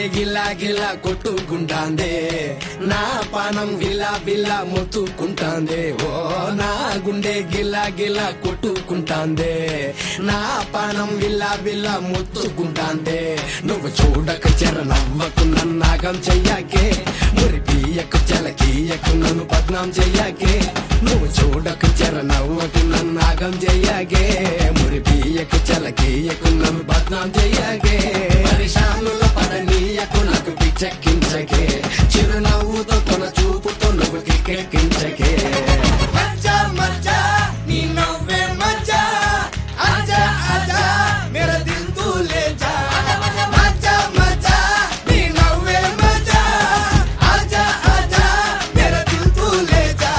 గిలా గిలా కొట్టుకుంటాందే నా పానం విలా విలా మొత్తుకుంటాందే ఓ నా గుండె గిలా గిలా కొట్టుకుంటాందే నా పానం విలా విలా మొత్తుకుంటాందే నువ్వు చూడక చెర నవ్వకు నన్నాగం చెయ్యాకే మురి పీయకు చెలకీయకు నన్ను బద్నాం చెయ్యాకే నువ్వు చూడక చెర నవ్వకు నన్నాగం చెయ్యాకే మురి పీయకు చెలకీయకు నన్ను బద్నాం చెయ్యాకే పరిశానుల పడనీయకు నాకు పిచ్చెక్కించకే చిరునవ్వుతో తన చూపుతో నువ్వు కిక్కెక్కించకే మచ్చా మచ్చా నీ నవ్వే మచ్చా ఆజా ఆజా మేరా దిల్ తూ లే జా మచ్చా మచ్చా నీ నవ్వే మచ్చా ఆజా ఆజా మేరా దిల్ తూ లే జా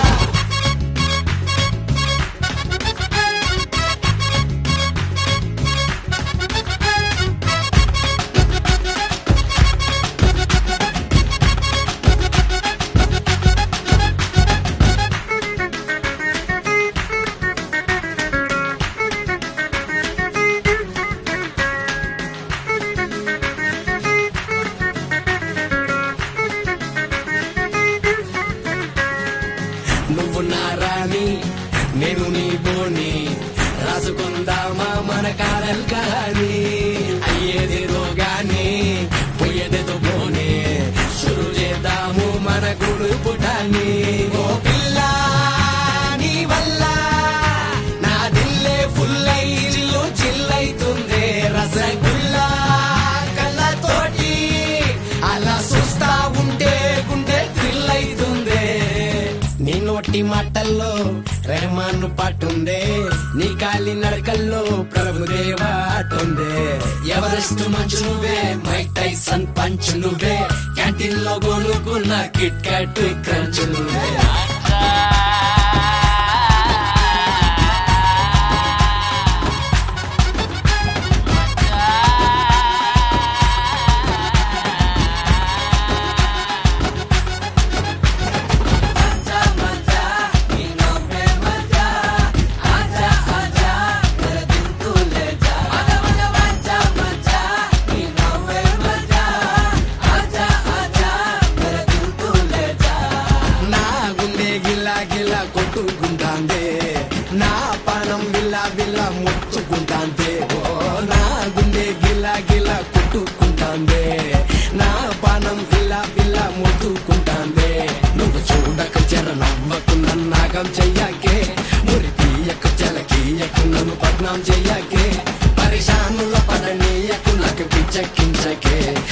నువ్వు నా రాణి నేను నీ బోని రాసుకుందామా మన కాడల్ కానీ అయ్యేదేదో గాని పోయేదేదో పోనీ షురు చేద్దాము మన గుడు పుటాన్ని ఓ పిల్ల నీ వల్ల నా దిల్లే ఫుల్ అయి చిల్లు చిల్లైతుంది రసగుల్లా కళ్ళతోటి అలా చూస్తా ఉంటే గుండె థ్రిల్ అవుతుంది నీ నోటి మాటల్లో రెహమాన్ పాటుందే నీ కాలి నడకల్లో ప్రభుదేవా ఆటుందే ఎవరెస్ట్ మంచు నువ్వే మైక్ టైసన్ పంచ్ నువ్వే క్యాంటీన్ లో కొనుక్కున్న కిట్ క్యాట్ క్రంచ్ నువ్వే నా గుండె గిల్లా గిల్లా కొట్టుకుంటాందే నా పానం విల్లా విల్లా ముట్టుకుంటాందే ఓ నా గుండె గిల్లా గిల్లా కొట్టుకుంటాందే నా పానం విల్లా విల్లా ముట్టుకుంటాందే నువ్వు చూడక చెర నవ్వకు నన్నాగం చెయ్యాకే మురి తీయకు చెలకీయకు నన్ను పద్నాం చెయ్యాకే పరిశానుల పడనీయకు నాకు పిచ్చెక్కించకే